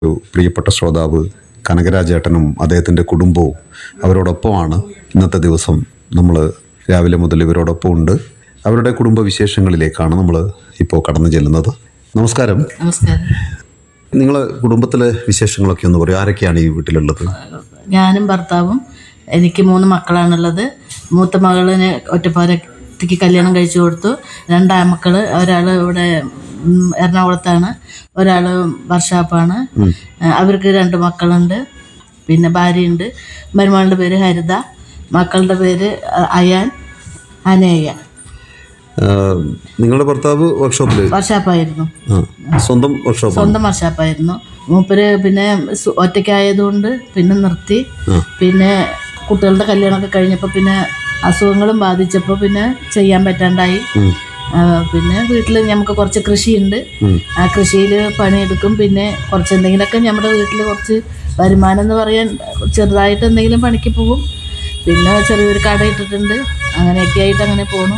ഒരു പ്രിയപ്പെട്ട ശ്രോതാവ് കനകരാജേട്ടനും അദ്ദേഹത്തിൻ്റെ കുടുംബവും അവരോടൊപ്പമാണ് ഇന്നത്തെ ദിവസം നമ്മൾ രാവിലെ മുതൽ ഇവരോടൊപ്പം ഉണ്ട് അവരുടെ കുടുംബ വിശേഷങ്ങളിലേക്കാണ് നമ്മൾ ഇപ്പോൾ കടന്നു ചെല്ലുന്നത് നമസ്കാരം നമസ്കാരം നിങ്ങൾ കുടുംബത്തിലെ വിശേഷങ്ങളൊക്കെ ഒന്ന് പറയും ആരൊക്കെയാണ് ഈ വീട്ടിലുള്ളത് ഞാനും ഭർത്താവും എനിക്ക് മൂന്ന് മക്കളാണുള്ളത് മൂത്ത മകളിന് ഒറ്റപ്പാലത്തേക്ക് കല്യാണം കഴിച്ചു കൊടുത്തു രണ്ടാമക്കൾ ഒരാൾ ഇവിടെ ഉം, എറണാകുളത്താണ് ഒരാൾ വർഷാപ്പാണ് അവർക്ക് രണ്ട് മക്കളുണ്ട് പിന്നെ ഭാര്യയുണ്ട് മരുമകളുടെ പേര് ഹരിത മക്കളുടെ പേര് അ- അയാൻ അനേയ ആ, നിങ്ങളുടെ ഭർത്താവ് വർക്ക്ഷോപ്പിൽ വർഷാപ്പായിരുന്നു ആ സ്വന്തം വർക്ക്ഷോപ്പാണ് സ്വന്തം വർഷാപ്പായിരുന്നു മൂപ്പര് പിന്നെ സു- ഒറ്റയ്ക്കായതുകൊണ്ട് പിന്നെ നിർത്തി പിന്നെ കുട്ടികളുടെ കല്യാണമൊക്കെ കഴിഞ്ഞപ്പോൾ പിന്നെ അസുഖങ്ങളും ബാധിച്ചപ്പോൾ പിന്നെ ചെയ്യാൻ പറ്റാണ്ടായി ആ, പിന്നെ വീട്ടിൽ നമുക്ക് കുറച്ച് കൃഷിയുണ്ട് ആ കൃഷിയിൽ പണിയെടുക്കും പിന്നെ കുറച്ച് എന്തെങ്കിലുമൊക്കെ നമ്മുടെ വീട്ടിൽ കുറച്ച് വരുമാനം എന്ന് പറയാൻ ചെറുതായിട്ട് എന്തെങ്കിലും പണിക്ക് പോകും പിന്നെ ചെറിയൊരു കട ഇട്ടിട്ടുണ്ട് അങ്ങനെയൊക്കെ ആയിട്ട് അങ്ങനെ പോണു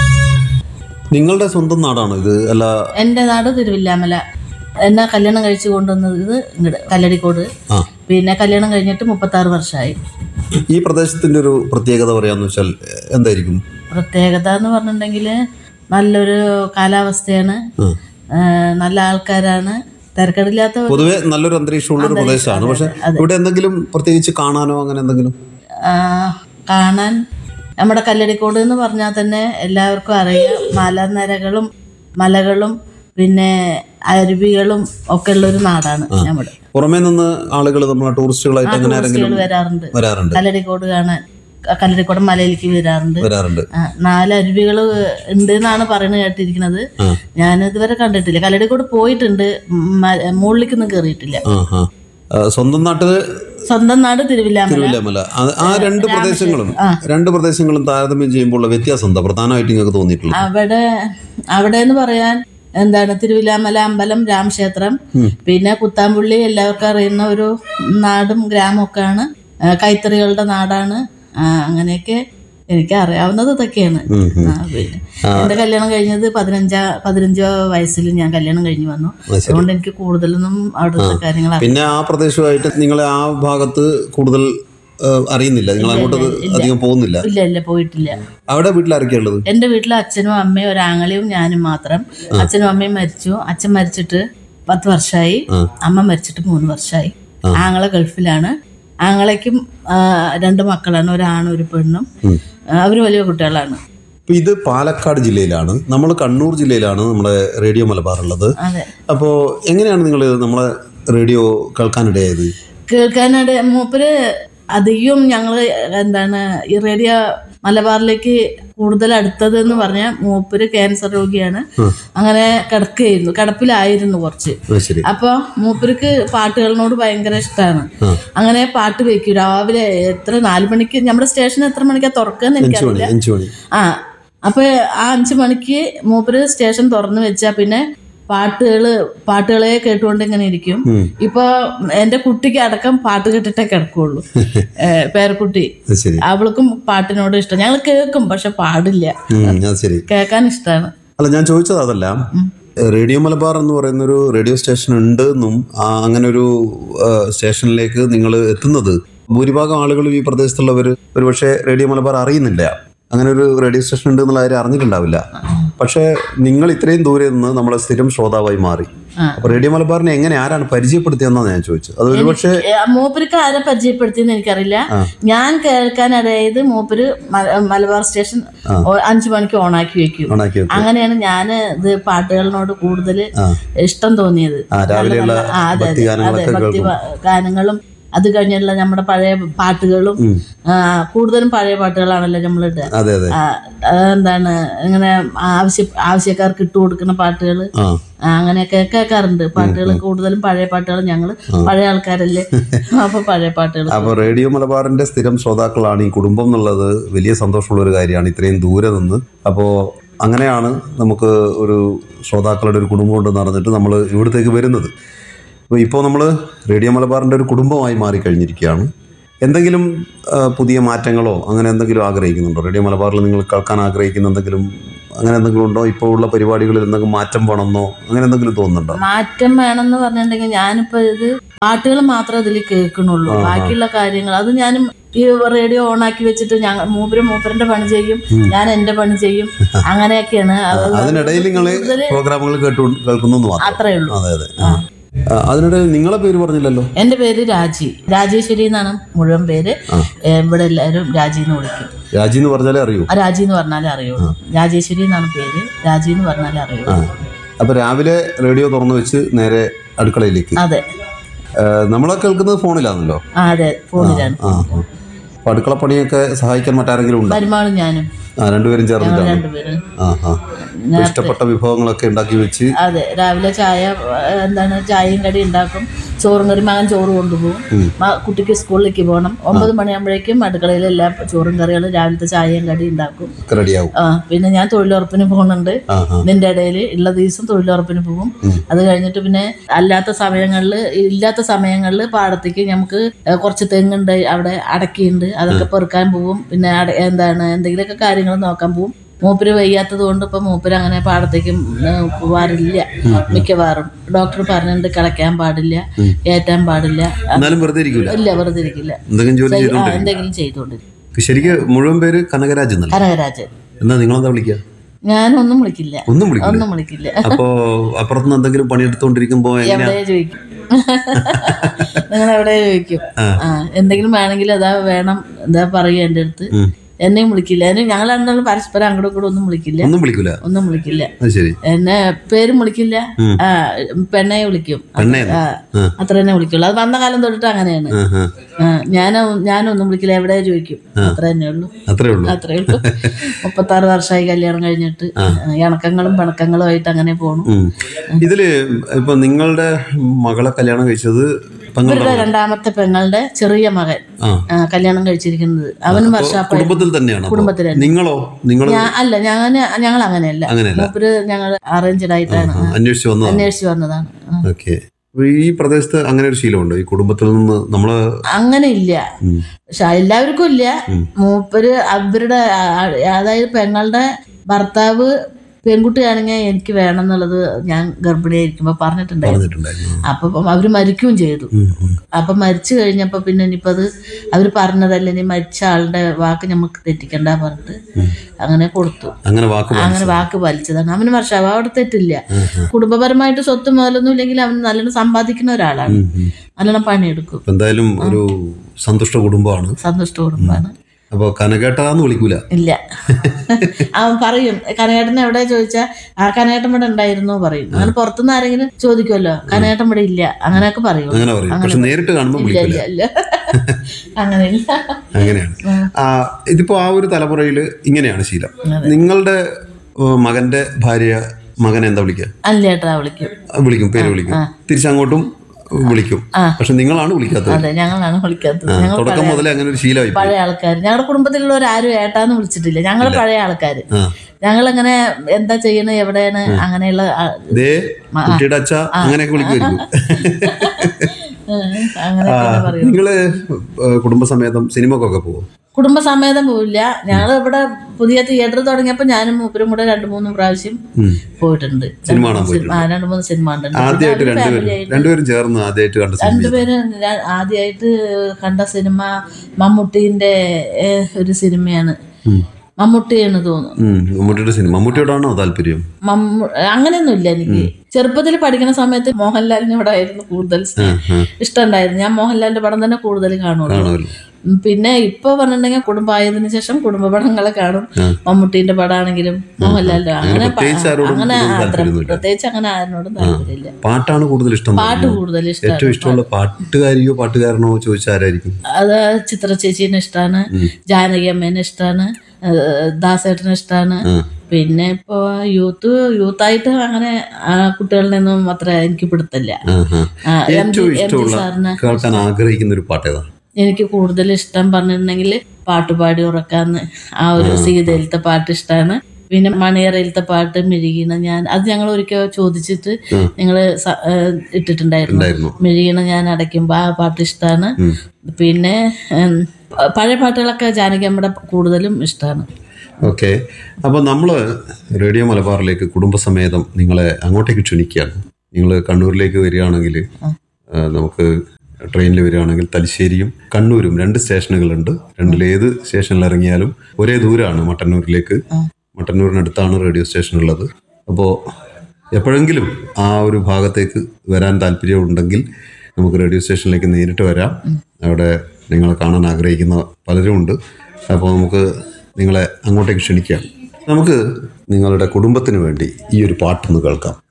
നിങ്ങളുടെ സ്വന്തം നാടാണോ ഇത് അല്ല എൻ്റെ നാട് തിരുവില്ലാമല എന്നെ കല്യാണം കഴിച്ച് കൊണ്ടുവന്നത് ഇത് ഇങ്ങോട്ട് കല്ലടിക്കോട് ആ പിന്നെ കല്യാണം കഴിഞ്ഞിട്ട് മുപ്പത്താറ് വർഷമായി ഈ പ്രദേശത്തിന്റെ ഒരു പ്രത്യേകത പറയാന്ന് വെച്ചാൽ എ- എന്തായിരിക്കും പ്രത്യേകത എന്ന് പറഞ്ഞിട്ടുണ്ടെങ്കിൽ നല്ലൊരു കാലാവസ്ഥയാണ് ആ, നല്ല ആൾക്കാരാണ് തിരക്കടില്ലാത്ത ഒരു- പൊതുവെ നല്ലൊരു അന്തരീക്ഷമുള്ള ഒരു പ്രദേശമാണ് പക്ഷെ ഇവിടെ എന്തെങ്കിലും പ്രത്യേകിച്ച് കാണാനോ അങ്ങനെ എന്തെങ്കിലും ആ, കാണാൻ നമ്മുടെ കല്ലടിക്കോട് എന്ന് പറഞ്ഞാൽ തന്നെ എല്ലാവർക്കും അറിയാം മലനിരകളും മലകളും പിന്നെ അരുവികളും ഒക്കെ ഉള്ളൊരു നാടാണ് നമ്മുടെ പുറമേ നിന്ന് ആളുകൾ നമ്മളെ ടൂറിസ്റ്റുകളായിട്ട് അങ്ങനെ ആരെങ്കിലും ടൂറിസ്റ്റുകൾ വരാറുണ്ട് വരാറുണ്ട് കല്ലടിക്കോട് കാണാൻ ക- കല്ലടിക്കോട് മലയിലേക്ക് വരാറുണ്ട് വരാറുണ്ട് ആ, നാല് അരുവികൾ ഉണ്ട് എന്നാണ് പറയുന്നത് കേട്ടിരിക്കുന്നത് ഞാൻ ഇതുവരെ കണ്ടിട്ടില്ല കല്ലടിക്കോട് പോയിട്ടുണ്ട് മ- മുകളിലേക്കൊന്നും കയറിയിട്ടില്ല ആ ആ ആ, സ്വന്തം നാട്ടില് സ്വന്തം നാട് തിരുവില്ലാമല തിരുവില്ലാമല ആ- ആ രണ്ട് പ്രദേശങ്ങളും രണ്ട് പ്രദേശങ്ങളും താരതമ്യം ചെയ്യുമ്പോൾ ഉള്ള വ്യത്യാസം എന്താ പ്രധാനമായിട്ട് നിങ്ങൾക്ക് തോന്നിയിട്ടുള്ളത് അവിടെ അവിടെ എന്ന് പറയാൻ എന്താണ് തിരുവില്ലാമല അമ്പലം രാമക്ഷേത്രം പിന്നെ കുത്താമ്പുള്ളി എല്ലാവർക്കും അറിയുന്ന ഒരു നാടും ഗ്രാമമൊക്കെയാണ് ആ, കൈത്തറികളുടെ നാടാണ് ആ, അങ്ങനെയൊക്കെ എനിക്ക് അറിയാവുന്നത് ഇതൊക്കെയാണ് ആ, പിന്നെ എന്റെ കല്യാണം കഴിഞ്ഞത് പതിനഞ്ചാ പതിനഞ്ചോ വയസ്സിൽ ഞാൻ കല്യാണം കഴിഞ്ഞു വന്നു അതുകൊണ്ട് എനിക്ക് കൂടുതലൊന്നും അവിടുത്തെ കാര്യങ്ങൾ അറിയില്ല. പിന്നെ ആ പ്രദേശമായിട്ട് നിങ്ങളെ ആ ഭാഗത്ത് കൂടുതൽ ആ, അറിയുന്നില്ല നിങ്ങൾ അങ്ങോട്ട് അധികം പോകുന്നില്ല ഇല്ല ഇല്ല പോയിട്ടില്ല അവിടെ വീട്ടിലാരൊക്കെയാ ഉള്ളത് എൻ്റെ വീട്ടിൽ അച്ഛനും അമ്മയും ഒരാങ്ങളെയും ഞാനും മാത്രം അച്ഛനും അമ്മയും മരിച്ചു അച്ഛൻ മരിച്ചിട്ട് പത്ത് വർഷമായി അമ്മ മരിച്ചിട്ട് മൂന്ന് വർഷമായി ആങ്ങളെ ഗൾഫിലാണ് ആങ്ങളയ്ക്കും ആ, രണ്ട് മക്കളാണ് ഒരാണും ഒരു പെണ്ണും അവർ വലിയ കുട്ടികളാണ് ഇപ്പൊ ഇത് പാലക്കാട് ജില്ലയിലാണ് നമ്മൾ കണ്ണൂർ ജില്ലയിലാണ് നമ്മുടെ റേഡിയോ മലബാർ ഉള്ളത് അതെ അപ്പോൾ എങ്ങനെയാണ് നിങ്ങൾ നമ്മളെ റേഡിയോ കേൾക്കാനിടയായത് കേൾക്കാനായിട്ട് മൂപ്പര് അധികം ഞങ്ങൾ എന്താണ് ഈ റേഡിയോ മലബാറിലേക്ക് കൂടുതൽ അടുത്തത് എന്ന് പറഞ്ഞാൽ മൂപ്പര് ക്യാൻസർ രോഗിയാണ് അങ്ങനെ കിടക്കുകയായിരുന്നു കിടപ്പിലായിരുന്നു കുറച്ച് ആ, ശരി അപ്പൊ മൂപ്പർക്ക് പാട്ടുകളിനോട് ഭയങ്കര ഇഷ്ടമാണ് അങ്ങനെ പാട്ട് വെക്കും രാവിലെ എത്ര നാല് മണിക്ക് നമ്മുടെ സ്റ്റേഷൻ എത്ര മണിക്കാ തുറക്കുക അഞ്ചു മണി എനിക്കറിയില്ല അഞ്ചു മണി ആ അപ്പൊ ആ അഞ്ചു മണിക്ക് മൂപ്പര് സ്റ്റേഷൻ തുറന്നു വെച്ചാ പിന്നെ പാട്ടുകള് പാട്ടുകളെ കേട്ടുകൊണ്ട് ഇങ്ങനെ ഇരിക്കും ഇപ്പൊ എന്റെ കുട്ടിക്ക് അടക്കം പാട്ട് കേട്ടിട്ടേ കിടക്കുള്ളൂ ഏ, പേരക്കുട്ടി അത് ശരി അവൾക്കും പാട്ടിനോട് ഇഷ്ടം ഞങ്ങൾ കേൾക്കും പക്ഷെ പാടില്ല ഉം, അത് ശരി കേൾക്കാൻ ഇഷ്ടമാണ് അല്ല ഞാൻ ചോദിച്ചത് അതല്ല റേഡിയോ മലബാർ എന്ന് പറയുന്ന ഒരു റേഡിയോ സ്റ്റേഷൻ ഉണ്ട് എന്നും ആ, അങ്ങനെ ഒരു ആ, സ്റ്റേഷനിലേക്ക് നിങ്ങൾ എത്തുന്നത് ഭൂരിഭാഗം ആളുകളും ഈ പ്രദേശത്തുള്ളവർ ഒരുപക്ഷെ റേഡിയോ മലബാർ അറിയുന്നില്ല അങ്ങനെ ഒരു റേഡിയോ സ്റ്റേഷൻ ഉണ്ട് എന്നുള്ള കാര്യം അറിഞ്ഞിട്ടുണ്ടാവില്ല പക്ഷേ നിങ്ങൾ ഇത്രയും ദൂരെ നിന്ന് നമ്മളെ സ്ഥിരം ശ്രോതാവായി മാറി അപ്പൊ റേഡിയോ മലബാറിനെ എങ്ങനെ ആരാണ് പരിചയപ്പെടുത്തിയെന്നാണ് ഞാൻ ചോദിച്ചത് അത് ഒരുപക്ഷെ ഏ, മൂപ്പർക്ക് ആരെ പരിചയപ്പെടുത്തിയെന്ന് എനിക്കറിയില്ല ഞാൻ കേൾക്കാനിടയായത് മൂപ്പര് മല- മലബാർ സ്റ്റേഷൻ ഓ- അഞ്ചു മണിക്ക് ഓണാക്കി വെക്കും ഓണാക്കി വെക്കും. അങ്ങനെയാണ് ഞാൻ ഇത് പാട്ടുകളിനോട് കൂടുതൽ ഇഷ്ടം തോന്നിയത് ആ, രാവിലെയുള്ള നല്ല- ആ, അതെ, ഭക്തി അതെ, ഗാനങ്ങളൊക്കെ അതെ, ഭക്തി പ- ഗാനങ്ങളും അത് കഴിഞ്ഞുള്ള നമ്മുടെ പഴയ പാട്ടുകളും ആ, കൂടുതലും പഴയ പാട്ടുകളാണല്ലോ നമ്മളിട്ട് അതെ അതെ ആ, ആ, എന്താണ് ഇങ്ങനെ ആവശ്യ ആവശ്യക്കാർക്ക് ഇട്ട് കൊടുക്കുന്ന പാട്ടുകൾ ആ അങ്ങനെയൊക്കെ കേൾക്കാറുണ്ട് പാട്ടുകൾ കൂടുതലും പഴയ പാട്ടുകൾ ഞങ്ങൾ പഴയ ആൾക്കാരല്ലേ അപ്പൊ പഴയ പാട്ടുകൾ അപ്പോൾ റേഡിയോ മലബാറിന്റെ സ്ഥിരം ശ്രോതാക്കളാണ് ഈ കുടുംബം എന്നുള്ളത് വലിയ സന്തോഷമുള്ള ഒരു കാര്യമാണ് ഇത്രയും ദൂരെ നിന്ന് അപ്പോൾ അങ്ങനെയാണ് നമുക്ക് ഒരു ശ്രോതാക്കളുടെ ഒരു കുടുംബം ഉണ്ടെന്ന് പറഞ്ഞിട്ട് നമ്മൾ ഇവിടത്തേക്ക് വരുന്നത് അപ്പോൾ ഇപ്പോൾ നമ്മൾ റേഡിയോ മലബാറിൻ്റെ ഒരു കുടുംബമായി മാറിക്കഴിഞ്ഞിരിക്കുകയാണ് എന്തെങ്കിലും ആ, പുതിയ മാറ്റങ്ങളോ അങ്ങനെ എന്തെങ്കിലും ആഗ്രഹിക്കുന്നുണ്ടോ റേഡിയോ മലബാറിൽ നിങ്ങൾ കേൾക്കാൻ ആഗ്രഹിക്കുന്ന എന്തെങ്കിലും അങ്ങനെ എന്തെങ്കിലും ഉണ്ടോ ഇപ്പോൾ ഉള്ള പരിപാടികളിൽ എന്തെങ്കിലും മാറ്റം വേണമെന്നോ അങ്ങനെ എന്തെങ്കിലും തോന്നുന്നുണ്ടോ മാറ്റം വേണമെന്ന് പറഞ്ഞിട്ടുണ്ടെങ്കിൽ ഞാനിപ്പോ ഇത് പാട്ടുകൾ മാത്രമേ ഇതിൽ കേൾക്കണുള്ളൂ ബാക്കിയുള്ള കാര്യങ്ങൾ അത് ഞാനും ഈ റേഡിയോ ഓണാക്കി വെച്ചിട്ട് ഞങ്ങൾ മൂപ്പര് മൂപ്പരന്റെ പണി ചെയ്യും ഞാൻ എന്റെ പണി ചെയ്യും അങ്ങനെയൊക്കെയാണ് അത് അതിനിടയിൽ നിങ്ങൾ പ്രോഗ്രാമുകൾ കേട്ടു കേൾക്കുന്നു എന്ന് മാത്രം അത്രേ ഉള്ളൂ അതെ അതെ ആ. ആ, അതിനിടയിൽ നിങ്ങളെ പേര് പറഞ്ഞില്ലല്ലോ എന്റെ പേര് രാജി രാജേശ്വരി എന്നാണ് മുഴുവൻ പേര് ഏ, ഇവിടെ എല്ലാവരും രാജി എന്ന് വിളിക്കും രാജി എന്ന് പറഞ്ഞാലേ അറിയൂ ആ രാജി എന്ന് പറഞ്ഞാലേ അറിയുള്ളൂ രാജേശ്വരി എന്നാണ് പേര് രാജി എന്ന് പറഞ്ഞാലേ അറിയുള്ളൂ അപ്പൊ രാവിലെ റേഡിയോ തുറന്നു വെച്ച് നേരെ അടുക്കളയിലേക്ക് അതെ ആ, നമ്മളെ കേൾക്കുന്നത് ഫോണിലാണല്ലോ ആ അതെ ഫോണിലാണ് ആ ആ. അപ്പൊ അടുക്കള പണിയൊക്കെ സഹായിക്കാൻ മറ്റാരെങ്കിലും ഉണ്ടോ മരുമാളും ഞാനും ആ രണ്ടുപേരും ചേർന്നിട്ടാണ് രണ്ടുപേരും ആ ആ അപ്പൊ ഇഷ്ടപ്പെട്ട വിഭവങ്ങളൊക്കെ ഉണ്ടാക്കി വെച്ച് അതെ രാവിലെ ചായ ഏ, എന്താണ് ചായയും കടി ഉണ്ടാക്കും ചോറും കറി മകൻ ചോറ് കൊണ്ടുപോകും മ- കുട്ടിക്ക് സ്കൂളിലേക്ക് പോകണം ഒമ്പത് മണിയാകുമ്പോഴേക്കും അടുക്കളയിൽ എല്ലാ ചോറും കറികളും രാവിലത്തെ ചായയും കടി ഉണ്ടാക്കും ഒക്കെ റെഡിയാവും ആ പിന്നെ ഞാൻ തൊഴിലുറപ്പിന് പോകുന്നുണ്ട് ആ ആ ഇതിന്റെ ഇടയിൽ ഉള്ള ദിവസം തൊഴിലുറപ്പിന് പോകും അത് കഴിഞ്ഞിട്ട് പിന്നെ അല്ലാത്ത സമയങ്ങളിൽ ഇല്ലാത്ത സമയങ്ങളിൽ പാടത്തേക്ക് നമുക്ക് ഏ, കുറച്ച് തെങ്ങുണ്ട് അവിടെ അടക്കിയുണ്ട് അതൊക്കെ പെറുക്കാൻ പോവും പിന്നെ അട- എന്താണ് എന്തെങ്കിലുമൊക്കെ കാര്യങ്ങൾ നോക്കാൻ പോവും മൂപ്പര് വയ്യാത്തത് കൊണ്ട് ഇപ്പൊ മൂപ്പര് അങ്ങനെ പാടത്തേക്ക് ഏ, പോവാറില്ല മിക്കവാറും ഡോക്ടർ പറഞ്ഞിട്ടുണ്ട് കിളയ്ക്കാൻ പാടില്ല ഏറ്റാൻ പാടില്ല എന്നാലും വെറുതെ ഇരിക്കൂല ഇല്ല വെറുതെ ഇരിക്കില്ല എന്തെങ്കിലും ജോലി ചെയ്- ആ, ചെയ്തോണ്ടിരിക്കും എന്തെങ്കിലും ചെയ്തോണ്ടിരിക്കും ശരിക്ക് മുഴുവൻ പേര് കനകരാജ് എന്നല്ല കനകരാജൻ എന്നാ നിങ്ങളെന്താ വിളിക്കുക ഞാനൊന്നും വിളിക്കില്ല ഒന്നും വിളിക്കില്ല ഒന്നും വിളിക്കില്ല അപ്പോ അപ്പുറത്തുനിന്ന് എന്തെങ്കിലും പണിയെടുത്തോണ്ടിരിക്കുമ്പോ എങ്ങനെയാ എവിടെ ചോദിക്കും നിങ്ങൾ എവിടെ ചോദിക്കും ആ എന്തെങ്കിലും വേണമെങ്കിൽ അതാ വേണം എന്താ പറയുക എൻ്റെ അടുത്ത് ഉം. എന്നെയും വിളിക്കില്ല എന്നെ ഞങ്ങൾ രണ്ടാളും പരസ്പരം അങ്ങോട്ടും കൂടെ ഒന്നും വിളിക്കില്ല ഒന്നും വിളിക്കൂല ഒന്നും വിളിക്കില്ല അത് ശരി എന്നെ പേരും വിളിക്കില്ല ആ പെണ്ണയെ വിളിക്കും പെണ്ണേ ആ ആ. അത്ര തന്നെ വിളിക്കുള്ളൂ അത് വന്ന കാലം തൊട്ടിട്ട് അങ്ങനെയാണ് ആ, ആ. ആ, ഞാനോ ഞാനൊന്നും വിളിക്കില്ല എവിടെ ചോദിക്കും അത്ര തന്നെ ഉള്ളൂ അത്രേ ഉള്ളൂ അത്രേ ഉള്ളൂ മുപ്പത്താറ് വർഷമായി കല്യാണം കഴിഞ്ഞിട്ട് ഇണക്കങ്ങളും പിണക്കങ്ങളും ആയിട്ട് അങ്ങനെ പോണു ഉം. ഇതില് ഇപ്പൊ നിങ്ങളുടെ മകളെ കല്യാണം കഴിച്ചത് പെങ്ങളുടെ ഇവരുടെ രണ്ടാമത്തെ പെങ്ങളുടെ ചെറിയ മകൻ ആ ആ, കല്യാണം കഴിച്ചിരിക്കുന്നത് അവനും വർഷാപ്പായി കുടുംബത്തിൽ തന്നെയാണ് അപ്പൊ. കുടുംബത്തിൽ തന്നെ. നിങ്ങളോ നിങ്ങൾ ഞാൻ അല്ല ഞാൻ ഞങ്ങൾ അങ്ങനെയല്ല അങ്ങനെയല്ല മൂപ്പര് ഞങ്ങൾ അറേഞ്ച്ഡ് ആയിട്ടാണ് അന്വേഷിച്ച് വന്നതാണ് അന്വേഷിച്ച് വന്നതാണ് ആ. ഓക്കെ ഈ പ്രദേശത്ത് അങ്ങനെ ഒരു ശീലമുണ്ട് ഈ കുടുംബത്തിൽ നിന്ന് നമ്മള് അങ്ങനെ ഇല്ല ഉം. പക്ഷെ എല്ലാവർക്കും ഇല്ല മൂപ്പര് അവരുടെ ആ- ആ- അതായത് പെങ്ങളുടെ ഭർത്താവ് പെൺകുട്ടിയാണെങ്കിൽ എനിക്ക് വേണം എന്നുള്ളത് ഞാൻ ഗർഭിണിയായിരിക്കുമ്പോ പറഞ്ഞിട്ടുണ്ടായിരുന്നു പറഞ്ഞിട്ടുണ്ടായിരുന്നു അപ്പൊ അവര് മരിക്കുകയും ചെയ്തു ഉം, ഉം. അപ്പൊ മരിച്ചു കഴിഞ്ഞപ്പോ പിന്നെ ഇനിയിപ്പോ അത് അവര് പറഞ്ഞതല്ല ഇനി മരിച്ച ആളുടെ വാക്ക് നമുക്ക് തെറ്റിക്കണ്ട പറഞ്ഞിട്ട് അങ്ങനെ കൊടുത്തു അങ്ങനെ വാക്ക് പാലിച്ചു. അങ്ങനെ വാക്ക് പാലിച്ചതാണ് അവന് വർഷം അവിടെ തെറ്റില്ല കുടുംബപരമായിട്ട് സ്വത്ത് മുതലൊന്നും ഇല്ലെങ്കിൽ അവൻ നല്ലോണം സമ്പാദിക്കുന്ന ഒരാളാണ് ഉം, ഉം. നല്ലോണം പണിയെടുക്കും അപ്പൊ എന്തായാലും ഒരു സന്തുഷ്ട കുടുംബമാണ് സന്തുഷ്ട കുടുംബമാണ് അപ്പൊ കനകേട്ടാന്ന് വിളിക്കൂല ഇല്ല അവൻ പറയും കനേട്ടൻ എവിടെ ചോദിച്ചാൽ ആ കനേട്ടൻ ഇവിടെ ഉണ്ടായിരുന്നു പറയും അങ്ങനെ പുറത്തുനിന്ന് ആരെങ്കിലും ചോദിക്കുമല്ലോ കനേട്ടൻ ഇവിടെ ഇല്ല അങ്ങനെയൊക്കെ പറയും അങ്ങനെ പറയും പക്ഷെ നേരിട്ട് കാണുമ്പോൾ ഇല്ല വിളിക്കൂല ഇല്ല ഇല്ല അങ്ങനെയില്ല അങ്ങനെയാണ് ആ ഇതിപ്പോ ആ ഒരു തലമുറയിൽ ഇങ്ങനെയാണ് ശീലം നിങ്ങളുടെ ഏഹ്, മകന്റെ ഭാര്യ മകനെ എന്താ വിളിക്കുക അല്ലേട്ടാ വിളിക്കും ആ, വിളിക്കും പേര് വിളിക്കും തിരിച്ചങ്ങോട്ടും വിളിക്കും പക്ഷെ നിങ്ങളാണ് വിളിക്കാത്തത് അതെ ഞങ്ങളാണ് വിളിക്കാത്തത് ഞങ്ങൾ തുടക്കം മുതലേ അങ്ങനെ ഒരു ശീലമായി പോയി. പഴയ ആൾക്കാർ ഞങ്ങളുടെ കുടുംബത്തിലുള്ളവർ ആരും ഏട്ടാന്ന് വിളിച്ചിട്ടില്ല ഞങ്ങൾ പഴയ ആൾക്കാർ ആ ഞങ്ങളങ്ങനെ എന്താ ചെയ്യണത് എവിടെയാണ് അങ്ങനെയുള്ള ആ- ദേ കുട്ടിയുടെ അച്ഛ അങ്ങനെയൊക്കെ വിളിക്കുമായിരിക്കും അങ്ങനെയൊക്കെ പറയും നിങ്ങള് ഏഹ്, കുടുംബസമേതം സിനിമക്കൊക്കെ പോകും കുടുംബസമേതം പോവില്ല ഞങ്ങൾ ഇവിടെ പുതിയ തിയേറ്റർ തുടങ്ങിയപ്പോൾ ഞാനും മൂപ്പരും കൂടെ രണ്ടു മൂന്ന് പ്രാവശ്യം പോയിട്ടുണ്ട് സിനിമ കാണാൻ സിനിമ- ആ, രണ്ട് മൂന്ന് സിനിമ കണ്ടിട്ടുണ്ട് ആദ്യമായിട്ട് പിന്നെ അവര് രണ്ടുപേരും family ആയിട്ട് രണ്ടുപേരും ചേർന്ന് ആദ്യമായിട്ട് കണ്ട സിനിമ രണ്ടുപേരും ഞാൻ ആദ്യമായിട്ട് കണ്ട സിനിമ മമ്മൂട്ടീന്റെ ഏഹ്, ഒരു സിനിമയാണ് മമ്മൂട്ടിയാണ് തോന്നുന്നു ഉം, മമ്മൂട്ടിയുടെ സിനിമ മമ്മൂട്ടിയോടാണോ താല്പര്യം മമ്മൂ അങ്ങനെയൊന്നുമില്ല എനിക്ക് ചെറുപ്പത്തിൽ പഠിക്കുന്ന സമയത്ത് മോഹൻലാലിനോട് ആയിരുന്നു കൂടുതൽ സ്നേഹം. ഇഷ്ടമുണ്ടായിരുന്നു ഞാൻ മോഹൻലാലിന്റെ പടം തന്നെ കൂടുതൽ കാണുള്ളൂ കാണുമല്ലോ ഉം, പിന്നെ ഇപ്പൊ പറഞ്ഞിട്ടുണ്ടെങ്കിൽ കുടുംബമായതിനു ശേഷം കുടുംബ പടങ്ങളെ കാണും മമ്മൂട്ടീന്റെ പടമാണെങ്കിലും മോഹൻലാലിന്റെ അങ്ങനെ പ- പ്രത്യേകിച്ച് ആരോടും അങ്ങനെ കൂടുതൽ അത്ര താല്പര്യമൊന്നുമില്ല. പ്രത്യേകിച്ച് അങ്ങനെ ആരോടും താല്പര്യമില്ല പാട്ടാണ് കൂടുതൽ ഇഷ്ടം പാട്ട് കൂടുതൽ ഇഷ്ടമാണ് ഏറ്റവും ഇഷ്ടമുള്ള പാട്ടുകാരിയോ പാട്ടുകാരനോ ചോദിച്ചാൽ ആരായിരിക്കും അത് ചിത്ര ചേച്ചീനെ ഇഷ്ടമാണ് ജാനകി അമ്മേനെ ഇഷ്ടമാണ് ദാസേട്ടനെ ഇഷ്ടമാണ് പിന്നെ ഇപ്പോ യൂത്ത് യൂത്തായിട്ട് അങ്ങനെ ആ, കുട്ടികളിൽ അത്ര എനിക്ക് പിടുത്തില്ല ആ, ആ. ആ, എം ഏറ്റവും ജി- എം ജി ഇഷ്ടമുള്ള സാറിന് കേൾക്കാൻ ആഗ്രഹിക്കുന്ന ഒരു പാട്ട് ഏതാ എനിക്ക് കൂടുതൽ ഇഷ്ടം പറഞ്ഞിട്ടുണ്ടെങ്കിൽ പാട്ടുപാടി ഉറക്കാന്ന് ആ ഒരു സീതയിലത്തെ പാട്ട് ഇഷ്ടമാണ് പിന്നെ മണിയറയിലത്തെ പാട്ട് മിഴുകീണ ഞാൻ അത് ഞങ്ങൾ ഒരിക്കൽ ചോദിച്ചിട്ട് നിങ്ങൾ ഇട്ടിട്ടുണ്ടായിരുന്നു ഉണ്ടായിരുന്നു മിഴുകീണ ഞാൻ അടയ്ക്കുമ്പോൾ ആ പാട്ട് ഇഷ്ടമാണ് പിന്നെ ഉം, പ- പഴയ പാട്ടുകളൊക്കെ ജാനകി അമ്മയുടെ കൂടുതലും ഇഷ്ടമാണ് ഓക്കെ അപ്പോൾ നമ്മൾ റേഡിയോ മലബാറിലേക്ക് കുടുംബസമേതം നിങ്ങളെ അങ്ങോട്ടേക്ക് ക്ഷണിക്കുകയാണ് നിങ്ങൾ കണ്ണൂരിലേക്ക് വരികയാണെങ്കിൽ ആ, നമുക്ക് ട്രെയിനിൽ വരികയാണെങ്കിൽ തലശ്ശേരിയും കണ്ണൂരും രണ്ട് സ്റ്റേഷനുകളുണ്ട് രണ്ടിലേത് സ്റ്റേഷനിൽ ഇറങ്ങിയാലും ഒരേ ദൂരമാണ് മട്ടന്നൂരിലേക്ക് മട്ടന്നൂരിനടുത്താണ് റേഡിയോ സ്റ്റേഷൻ ഉള്ളത് അപ്പോൾ എപ്പോഴെങ്കിലും ആ ഒരു ഭാഗത്തേക്ക് വരാൻ താല്പര്യമുണ്ടെങ്കിൽ നമുക്ക് റേഡിയോ സ്റ്റേഷനിലേക്ക് നേരിട്ട് വരാം അവിടെ നിങ്ങളെ കാണാൻ ആഗ്രഹിക്കുന്ന പലരും ഉണ്ട് അപ്പോൾ നമുക്ക് നിങ്ങളെ അങ്ങോട്ടേക്ക് ക്ഷണിക്കാം നമുക്ക് നിങ്ങളുടെ കുടുംബത്തിന് വേണ്ടി ഈ ഒരു പാട്ടൊന്ന് കേൾക്കാം